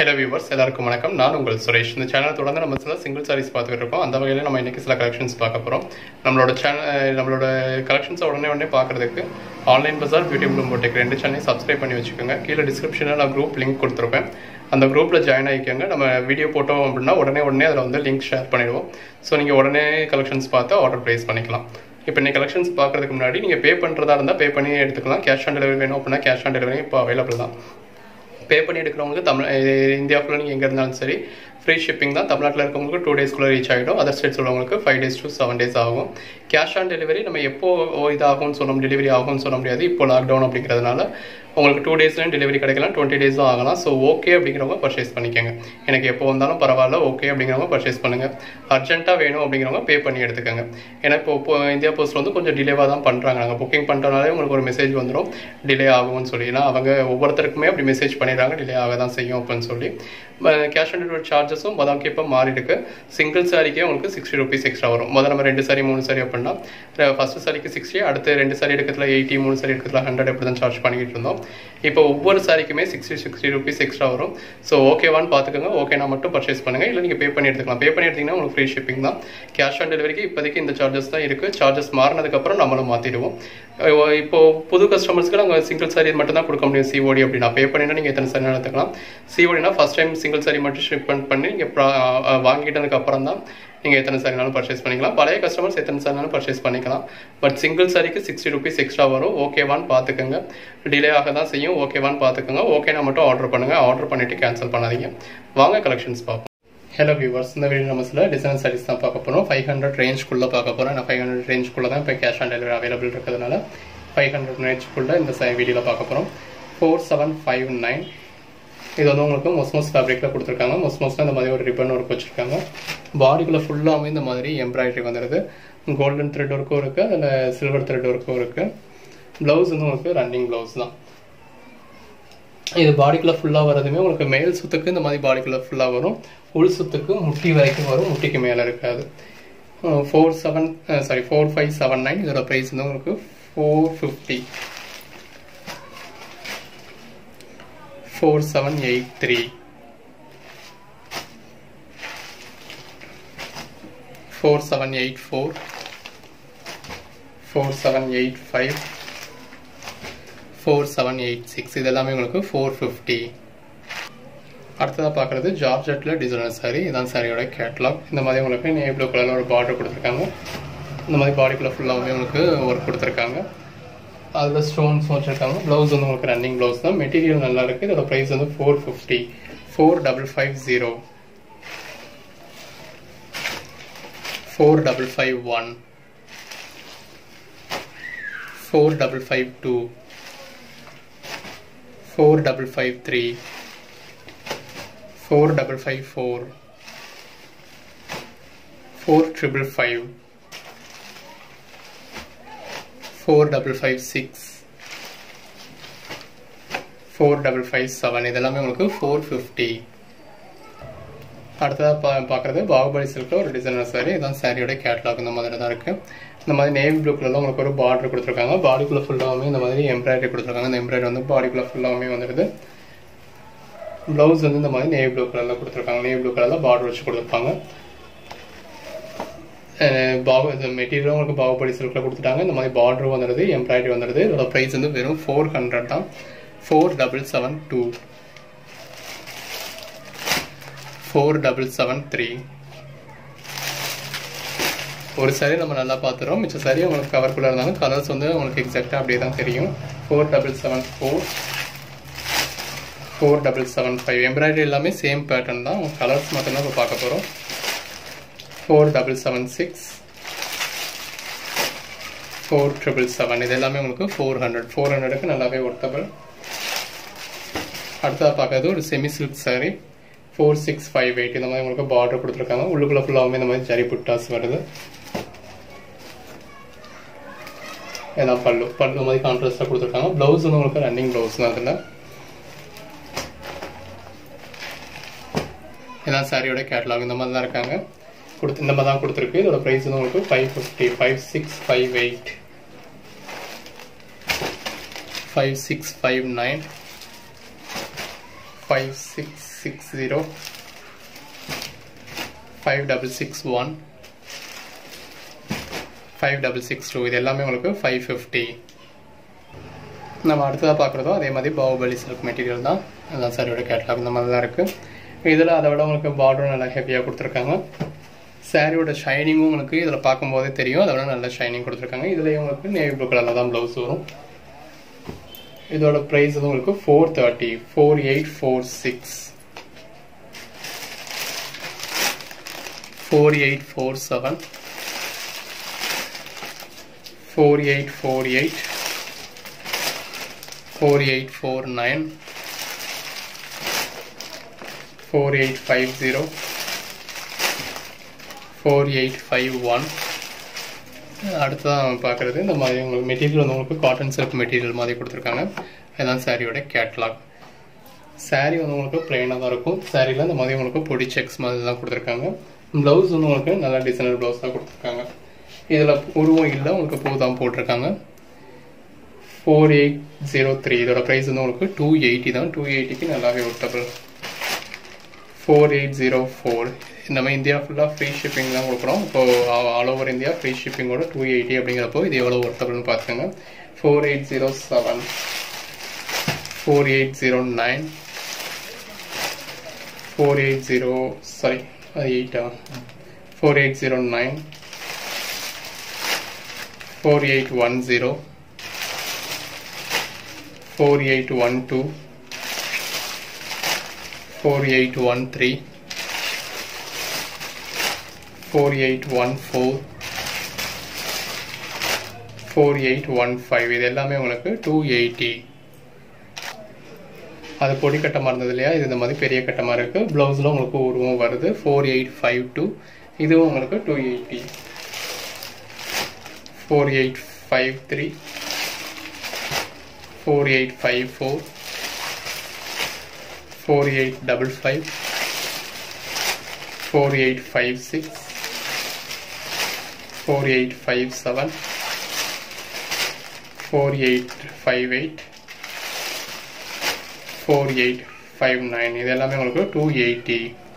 hello viewers எல்லாருக்கும் வணக்கம் நான் உங்கள் சுரேஷ் இந்த சேனல் தொடர்ந்து நம்ம சில சிங்கிள் சாரீஸ் பார்த்துட்டு இருக்கோம் அந்த வகையில் நம்ம இன்னைக்கு சில கலெக்ஷன்ஸ் பார்க்க போகிறோம் நம்மளோட சேனல் நம்மளோட கலெக்ஷன்ஸை உடனே உடனே பார்க்கறதுக்கு online bazaar beauty bloom boutique ரெண்டு சேனலையும் சப்ஸ்கிரைப் பண்ணி வச்சுக்கோங்க கீழே டிஸ்கிரிப்ஷனில் நான் குரூப் லிங்க் கொடுத்துருப்பேன் அந்த குரூப்பில் ஜாயின் ஆகிக்கோங்க நம்ம வீடியோ போட்டோம் அப்படின்னா உடனே உடனே அதில் வந்து லிங்க் ஷேர் பண்ணிடுவோம் ஸோ நீங்கள் உடனே கலெக்ஷன்ஸ் பார்த்து ஆர்டர் ப்ளேஸ் பண்ணிக்கலாம் இப்போ இன்னைக்கு கலெக்ஷன்ஸ் பார்க்கறதுக்கு முன்னாடி நீங்கள் பே பண்ணுறதா இருந்தால் பே பண்ணி எடுத்துக்கலாம் கேஷ் ஆன் டெலிவரி வேணும் அப்படின்னா கேஷ் ஆன் டெலிவரி இப்போ அவைலபிள் தான் பே பண்ணி எடுக்கிறவங்களுக்கு தமிழ் இந்தியாவுக்குள்ள நீங்கள் எங்கே இருந்தாலும் சரி ஃப்ரீ ஷிப்பிங் தான் தமிழ்நாட்டில் இருக்கவங்களுக்கு டூ டேஸ்க்குள்ளே ரீச் ஆகிடும் அதர் ஸ்டேட்ஸ் உள்ளவங்களுக்கு five days to seven days ஆகும் கேஷ் ஆன் டெலிவரி நம்ம எப்போ இதாகும்னு சொல்ல டெலிவரி ஆகும்னு சொல்ல முடியாது இப்போ லாக்டவுன் அப்படிங்கிறதுனால உங்களுக்கு டூ டேஸ்லையும் டெலிவரி கிடைக்கலாம் டுவெண்ட்டி டேஸும் ஆகலாம் ஸோ ஓகே அப்படிங்கிறவங்க பர்ச்சேஸ் பண்ணிக்கோங்க எனக்கு எப்போ வந்தாலும் பரவாயில்ல ஓகே அப்படிங்கிறவங்க பர்ச்சேஸ் பண்ணுங்கள் அர்ஜென்ட்டாக வேணும் அப்படிங்கிறவங்க பே பண்ணி எடுத்துக்கோங்க ஏன்னா இப்போ இப்போ இந்தியா போஸ்ட் வந்து கொஞ்சம் டிலேவாக தான் பண்ணுறாங்க நாங்கள் புக்கிங் பண்ணுறதுனாலே உங்களுக்கு ஒரு மெசேஜ் வந்துடும் டிலே ஆகும்னு சொல்லி ஏன்னா அவங்க ஒவ்வொருத்தருக்குமே அப்படி மெசேஜ் பண்ணிடுறாங்க டிலே ஆக தான் செய்யும் அப்படின்னு சொல்லி கேஷ் ஆன் டெலிவரி சார்ஜஸும் மொதல் இப்போ மாறி இருக்கு சிங்கிள் சாரிக்கே உங்களுக்கு சிக்ஸ்டி ருபீஸ் எக்ஸ்ட்ரா வரும் முதல்ல நம்ம ரெண்டு சாரி மூணு சாரி அப்படின்னா ஃபர்ஸ்ட் சாரிக்கு சிக்ஸ்டி அடுத்து ரெண்டு சாரி எடுக்கிறதுல எயிட்டி மூணு சாரி எடுக்கிறதுல ஹண்ட்ரட் இப்படி தான் சார்ஜ் பண்ணிக்கிட்டு இருந்தோம் இப்போ ஒவ்வொரு சாரிக்குமே சிக்ஸ்டி சிக்ஸ்டி ருபீஸ் எக்ஸ்ட்ரா வரும் ஸோ ஓகேவான்னு பார்த்துக்கோங்க ஓகேனா மட்டும் பர்ச்சேஸ் பண்ணுங்க இல்லை நீங்கள் பே பண்ணி எடுத்துக்கலாம் பே பண்ணி எடுத்தீங்கன்னா உங்களுக்கு ஃப்ரீ ஷிப்பிங் தான் கேஷ் ஆன் டெலிவரிக்கு இப்போதைக்கு இந்த சார்ஜஸ் தான் இருக்குது சார்ஜஸ் மாறினதுக்கப்புறம் நம்மளும் மாற்றிடுவோம் இப்போ புது கஸ்டமர்ஸ்க்கு நாங்கள் சிங்கிள் சாரி மட்டும் தான் கொடுக்க முடியும் சிஓடி அப்படின்னா பே பண்ணினா நீங்கள் எத்தனை சாரி எடுத்துக்கலாம் சிஓடினா ஃபஸ்ட் டைம் சிங்கிள் சாரி மட்டும் ஷிப்மெண்ட் பண்ணி நீங்கள் வாங்கிட்டதுக்கு அப்புறம் தான் நீங்கள் எத்தனை சாரினாலும் பர்ச்சேஸ் பண்ணிக்கலாம் பழைய கஸ்டமர்ஸ் எத்தனை சாரினாலும் பர்ச்சேஸ் பண்ணிக்கலாம் பட் சிங்கிள் சாரிக்கு சிக்ஸ்டி ருபீஸ் எக்ஸ்ட்ரா வரும் ஓகேவான்னு பார்த்துக்கோங்க டிலே ஆக தான் செய்யும் ஓகேவான்னு பார்த்துக்கோங்க ஓகேனா மட்டும் ஆர்டர் பண்ணுங்கள் ஆர்டர் பண்ணிவிட்டு கேன்சல் பண்ணாதீங்க வாங்க கலெக்ஷன்ஸ் பார்ப்போம் ஹலோ வியூவர்ஸ் இந்த வீடியோ நம்ம சில டிசைன் சாரீஸ் தான் பார்க்க போகிறோம் ஃபைவ் ஹண்ட்ரட் ரேஞ்ச்குள்ளே பார்க்க போகிறோம் நான் ஃபைவ் ஹண்ட்ரட் ரேஞ்ச்குள்ளே தான் இப்போ கேஷ் ஆன் டெலிவரி அவைலபிள் இருக்கிறதுனால ஃபைவ் ஹண்ட்ரட் ரேஞ்ச்குள்ளே இந்த வீடியோவில் பார்க்க போகிறோம் ஃபோர் செவன் ஃபைவ் நைன் இது வந்து உங்களுக்கு மொஸ்மோஸ் ஃபேப்ரிக்கில் கொடுத்துருக்காங்க மொஸ்மோஸில் இந்த மாதிரி ஒரு ரிப்பன் ஒர்க் வச்சுருக்காங்க பாடிக்குள்ளே ஃபுல்லாகவே இந்த மாதிரி எம்ப்ராய்டரி வந்துடுது கோல்டன் த்ரெட் ஒர்க்கும் இருக்குது அதில் சில்வர் த்ரெட் ஒர்க்கும் இருக்குது ப்ளவுஸ் வந்து உங்களுக்கு ரன்னிங் ப்ளவுஸ் தான் இது பாடிக்குள்ளே ஃபுல்லாக வரதுமே உங்களுக்கு மேல் சுத்துக்கு இந்த மாதிரி பாடிக்குள்ளே ஃபுல்லாக வரும் உள் சுத்துக்கு முட்டி வரைக்கும் வரும் முட்டிக்கு மேலே இருக்காது four seven sari four five seven nine இதோட ப்ரைஸ் வந்து உங்களுக்கு four fifty four seven eight three four seven eight four four seven eight five four seven eight six இது எல்லாமே உங்களுக்கு ஃபோர் ஃபிஃப்டி அடுத்ததாக பார்க்குறது ஜார்ஜெட்டில் டிசைனர் சாரி இதான் சாரியோட கேட்லாக் இந்த மாதிரி உங்களுக்கு நே ப்ளூ கலரில் ஒரு பார்டர் கொடுத்துருக்காங்க இந்த மாதிரி பாடிக்குள்ளே ஃபுல்லாகவே உங்களுக்கு ஒர்க் கொடுத்துருக்காங்க அதில் ஸ்டோன்ஸ் வச்சுருக்காங்க ப்ளவுஸ் வந்து உங்களுக்கு ரன்னிங் ப்ளவுஸ் தான் மெட்டீரியல் நல்லா இருக்குது இதோட ப்ரைஸ் வந்து four fifty four double five zero four double five one four double five two four double five three four double five four four triple five four double five six four double five seven இதெல்லாமே உங்களுக்கு four fifty அடுத்ததாக பா பார்க்குறது பாகுபலி சில்கில் ஒரு designer sorry இதான் சாரியோட catalogue இந்த மாதிரி தான் இருக்குது இந்த மாதிரி நேவி ப்ளூ கலரில் உங்களுக்கு ஒரு பார்டர் கொடுத்துருக்காங்க பாடிக்குள்ளே ஃபுல்லாகவே இந்த மாதிரி எம்ப்ராய்டரி கொடுத்துருக்காங்க இந்த எம்ப்ராய்டரி வந்து பாடிக்குள்ளே ஃபுல்லாகவே வந்துடுது ப்ளவுஸ் வந்து இந்த மாதிரி நேவி ப்ளூ கலரில் கொடுத்துருக்காங்க நேவி ப்ளூ கலரில் பார்டர் வச்சு கொடுத்துருப்பாங்க பாபு இந்த மெட்டீரியலும் உங்களுக்கு பாகுபலி சில்கில் கொடுத்துட்டாங்க இந்த மாதிரி பார்டர் வந்துடுது எம்ப்ராய்டரி வந்துடுது இதோட ப்ரைஸ் வந்து வெறும் ஃபோர் ஹண்ட்ரட் தான் four double seven two four double seven three ஒரு சாரி நம்ம நல்லா பார்த்துறோம் மிச்ச சாரி உங்களுக்கு கவர்க்குள்ளே இருந்தாலும் கலர்ஸ் வந்து உங்களுக்கு எக்ஸாக்டாக அப்படியே தான் தெரியும் four double seven four four double seven five embroidery எல்லாமே சேம் பேட்டர்ன் தான் கலர்ஸ் மட்டும்தான் இப்போ பார்க்க போகிறோம் four double seven six four triple seven இது எல்லாமே உங்களுக்கு ஃபோர் ஹண்ட்ரட் ஃபோர் ஹண்ட்ரடுக்கு நல்லாவே ஒர்த்தபிள் அடுத்ததாக பார்க்கறது ஒரு semi silk sari four six five eight இந்த மாதிரி உங்களுக்கு பார்டர் கொடுத்துருக்காங்க உள்ளுக்குள்ள ஃபுல்லாகவே இந்த மாதிரி ஜரி புட்டாஸ் வருது இதான் பல்லு பல்லு மாதிரி கான்ட்ராஸ்டாக கொடுத்துருக்காங்க ப்ளவுஸ் வந்து உங்களுக்கு ரன்னிங் ப்ளவுஸ் தான் அதில் இதான் சாரியோட கேட்லாக் இந்த மாதிரி தான் இருக்காங்க கொடுத்து இந்த மாதிரி தான் கொடுத்துருக்கு இதோட ப்ரைஸ் வந்து உங்களுக்கு five fifty five six five eight five six five nine five six six zero five double six one five double six two இது எல்லாமே உங்களுக்கு ஃபைவ் ஃபிஃப்டி நம்ம அடுத்ததாக பார்க்குறதோ அதே மாதிரி பாகுபலி சில்க் மெட்டீரியல் தான் அதான் சாரியோட கேட்லாக் இந்த மாதிரி தான் இருக்குது இதில் அதை விட உங்களுக்கு பார்டரும் நல்லா ஹெவியாக கொடுத்துருக்காங்க சாரியோட ஷைனிங்கும் உங்களுக்கு இதில் பார்க்கும்போதே தெரியும் அதை விட நல்ல ஷைனிங் கொடுத்துருக்காங்க இதுலேயும் உங்களுக்கு நேவி ப்ளூ கலரில் தான் ப்ளவுஸ் வரும் இதோட ப்ரைஸ் வந்து உங்களுக்கு four thirty four eight four six four eight four seven four eight four eight four eight four nine four eight five zero four eight five one அடுத்ததான் நம்ம பார்க்குறது இந்த மாதிரி உங்களுக்கு மெட்டீரியல் வந்து உங்களுக்கு காட்டன் சில்க் மெட்டீரியல் மாதிரி கொடுத்துருக்காங்க இதுதான் சாரியோட கேட்லாக் சாரீ வந்து உங்களுக்கு பிளெயினாக தான் இருக்கும் சாரியில் இந்த மாதிரி உங்களுக்கு பொடி செக்ஸ் மாதிரி தான் கொடுத்துருக்காங்க ப்ளவுஸ் வந்து உங்களுக்கு நல்லா டிசைனர் ப்ளவுஸ் தான் கொடுத்துருக்காங்க இதில் உருவம் இல்லை உங்களுக்கு பூ தான் போட்டிருக்காங்க ஃபோர் எயிட் ஜீரோ த்ரீ இதோட ப்ரைஸ் வந்து உங்களுக்கு டூ எயிட்டி தான் டூ எயிட்டிக்கு நல்லாவே worthable four eight zero four நம்ம இந்தியா ஃபுல்லாக ஃப்ரீ ஷிப்பிங் தான் கொடுக்குறோம் இப்போ ஆல் ஓவர் இந்தியா ஃப்ரீ ஷிப்பிங்கோட டூ எயிட்டி அப்படிங்கிறப்போ இது எவ்வளோ ஒர்த்தபிள்னு பார்த்துக்கோங்க four eight zero seven four eight zero nine four eight zero sorry அது எயிட்டா four eight zero nine four eight one zero four eight one two four eight one three four eight one four four eight one five இது எல்லாமே உங்களுக்கு two eighty அது பொடி கட்டமாக இருந்தது இல்லையா இது இந்த மாதிரி பெரிய கட்டமாக இருக்குது ப்ளவுஸில் உங்களுக்கு உருவம் வருது ஃபோர் எயிட் ஃபைவ் டூ இதுவும் உங்களுக்கு two eighty four eight five three four eight five four four eight double five four eight five six four eight five seven four eight five eight four eight five nine இது எல்லாமே உங்களுக்கு two eighty